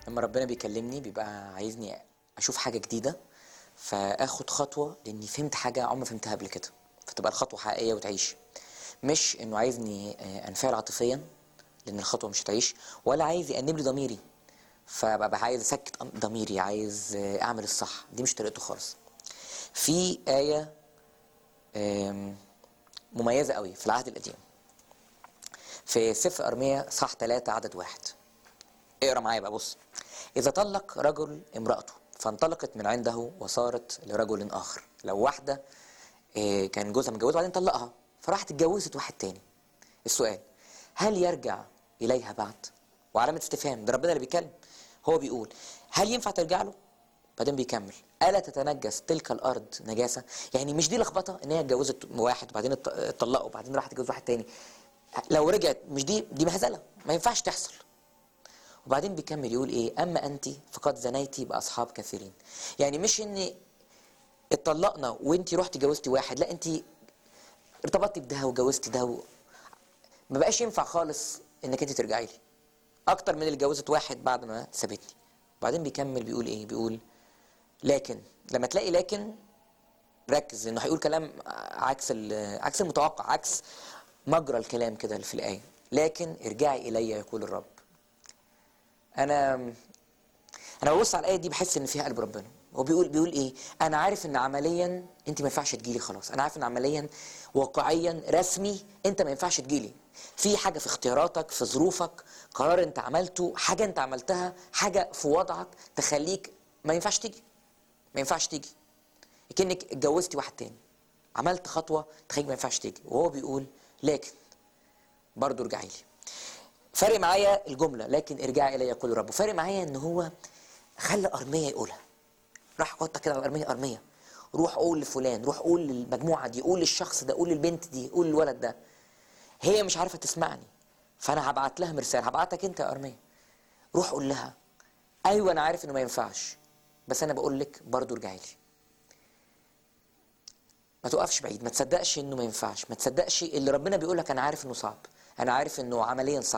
لما ربنا بيكلمني بيبقى عايزني اشوف حاجه جديده فاخد خطوه لاني فهمت حاجه عمري ما فهمتها قبل كده فتبقى الخطوه حقيقيه وتعيش مش انه عايزني آه، انفعل عاطفيا لان الخطوه مش هتعيش ولا عايز يأنب لي ضميري فببقى عايز اسكت ضميري عايز آه، اعمل الصح دي مش طريقته خالص في ايه آم، مميزه قوي في العهد القديم في سفر ارميا صح 3 عدد واحد اقرا معايا بقى بص اذا طلق رجل امراته فانطلقت من عنده وصارت لرجل اخر لو واحده آه، كان جوزها متجوزها وبعدين طلقها فراحت اتجوزت واحد تاني السؤال هل يرجع اليها بعد وعلامه استفهام ده ربنا اللي بيتكلم هو بيقول هل ينفع ترجع له بعدين بيكمل الا تتنجس تلك الارض نجاسه يعني مش دي لخبطه ان هي اتجوزت واحد وبعدين ات- اتطلقوا وبعدين راحت تتجوز واحد تاني لو رجعت مش دي دي مهزله ما ينفعش تحصل وبعدين بيكمل يقول ايه اما انت فقد زنيتي باصحاب كثيرين يعني مش ان اتطلقنا وانت رحتي جوزتي واحد لا انت ارتبطتي بده وجوزتي ده و... ما بقاش ينفع خالص انك انت ترجعي لي اكتر من اللي جوزت واحد بعد ما سابتني وبعدين بيكمل بيقول ايه بيقول لكن لما تلاقي لكن ركز انه هيقول كلام عكس ال- عكس المتوقع عكس مجرى الكلام كده اللي في الايه لكن ارجعي الي يقول الرب انا انا ببص على الايه دي بحس ان فيها قلب ربنا هو بيقول بيقول ايه انا عارف ان عمليا انت ما ينفعش تجيلي خلاص انا عارف ان عمليا واقعيا رسمي انت ما ينفعش تجيلي في حاجه في اختياراتك في ظروفك قرار انت عملته حاجه انت عملتها حاجه في وضعك تخليك ما ينفعش تيجي ما ينفعش تيجي كأنك اتجوزتي واحد تاني عملت خطوه تخليك ما ينفعش تيجي وهو بيقول لكن برضه ارجعي لي فارق معايا الجمله لكن ارجعي الي يقول الرب وفارق معايا ان هو خلى ارميه يقولها راح حط كده على ارميه ارميه روح قول لفلان روح قول للمجموعه دي قول للشخص ده قول للبنت دي قول للولد ده هي مش عارفه تسمعني فانا هبعت لها مرسال هبعتك انت يا ارميه روح قول لها ايوه انا عارف انه ما ينفعش بس انا بقول لك برضه ارجعي لي ما تقفش بعيد ما تصدقش انه ما ينفعش ما تصدقش اللي ربنا بيقول لك انا عارف انه صعب انا عارف انه عمليا صعب